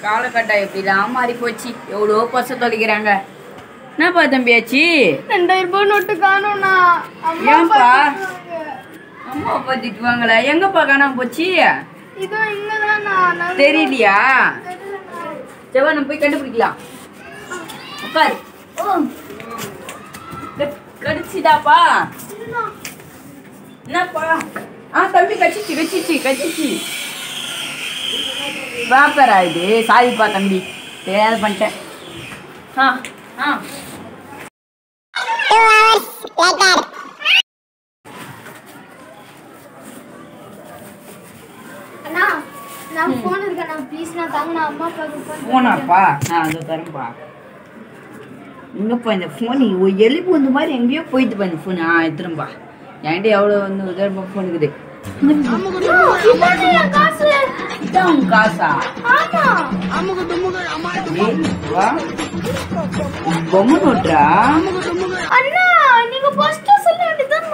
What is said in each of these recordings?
காலகட்டம் எப்படிலாம் மாறி போச்சு எவ்வளோ பச தொலைக்கிறாங்க என்னப்பா தம்பியாச்சு ரெண்டாயிரம் ரூபாய் நோட்டு காணும்ண்ணா அம்மா ஏன்பா? பார்த்துக்குவாங்க. அம்மா அப்பா திட்டுவாங்களா எங்கப்பா காணாம போச்சு இதோ இங்கதாண்ணா நான் தெரியலையா தெரியலண்ணா. செவ்வா நம்ம போய் கண்டுபிடிக்கலாம் உட்காரு ஓ. க- கடிச்சுதாப்பா என்னப்பா ஆ தம்பி கச்சிச்சு கச்சிச்சு கச்சிச்சு வாப்பரா இது சாரிப்பா தம்பி தெரியாத பண்ணிட்டேன் ஆ ஆ அண்ணா நான் போன் இருக்கேண்ணா ப்ளீஸ் நான் தாங்க நான் அம்மா அப்பாவுக்கு phone போனாப்பா நான் அதை தரேன்ப்பா எங்கப்பா இந்த ஃபோன் எலும்பு வந்த மாதிரி எங்கேயோ போயிட்டுப்பா இந்த ஃபோன் ஆ எடுத்துரும்பா என்கிட்ட எவ்வளோ வந்து உதவி ஃபோன் இருக்குது அண்ணா, இதாண்ணா என் காசு இதான் உன் காசா ஆமா ஏய், வா. பொம்மை நோட்டுறா அண்ணா நீங்க ஃபர்ஸ்ட் சொல்ல வேண்டியதுதானே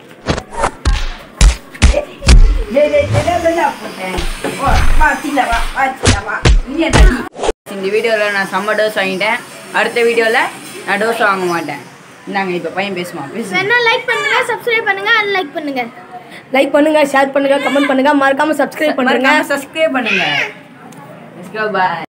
டேய், டேய், டேய், டேய், டேய், போட்டேன். வா, வா, சீல, வா, வா, சீல, வா. நீ என்ன நீ? இந்த வீடியோவில் நான் செம்ம டோஸ் வாங்கிட்டேன் அடுத்த வீடியோவில் நான் டோஸ் வாங்க மாட்டேன் இந்தாங்க இப்போ பையன் பேசுமா பேசு வேணா லைக் பண்ணுங்க சப்ஸ்கிரைப் பண்ணுங்க அன்லைக் பண்ணுங்க லைக் பண்ணுங்க ஷேர் பண்ணுங்க கமெண்ட் பண்ணுங்க மறக்காம சப்ஸ்கிரைப் பண்ணுங்க மறக்காம சப்ஸ்கிரைப் பண்ணுங்க Let's go, bye.